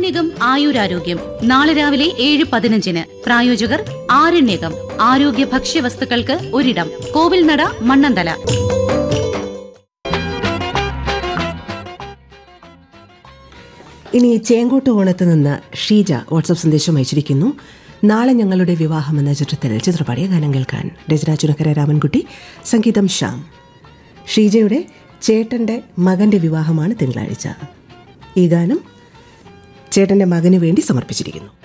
ആരണ്യകം ആയുരാരോഗ്യം നാളെ രാവിലെ ഏഴ് പതിനഞ്ചിന് പ്രായോജകർ ആരണ്യകം ആരോഗ്യ ഭക്ഷ്യവസ്തുക്കൾക്ക് ഒരിടം കോവിൽനട മണ്ണന്തല ഇനി ചേങ്കോട്ട് ഓണത്ത് നിന്ന് ഷീജ വാട്സപ്പ് സന്ദേശം അയച്ചിരിക്കുന്നു നാളെ ഞങ്ങളുടെ വിവാഹം എന്ന ചിത്രത്തിൽ ചിത്രപാടിയ ഗാനം കേൾക്കാൻ രചന ചുനക്കര രാമൻകുട്ടി സംഗീതം ശ്യാം ഷീജയുടെ ചേട്ടന്റെ മകന്റെ വിവാഹമാണ് തിങ്കളാഴ്ച ഈ ഗാനം ചേട്ടന്റെ മകന് വേണ്ടി സമർപ്പിച്ചിരിക്കുന്നു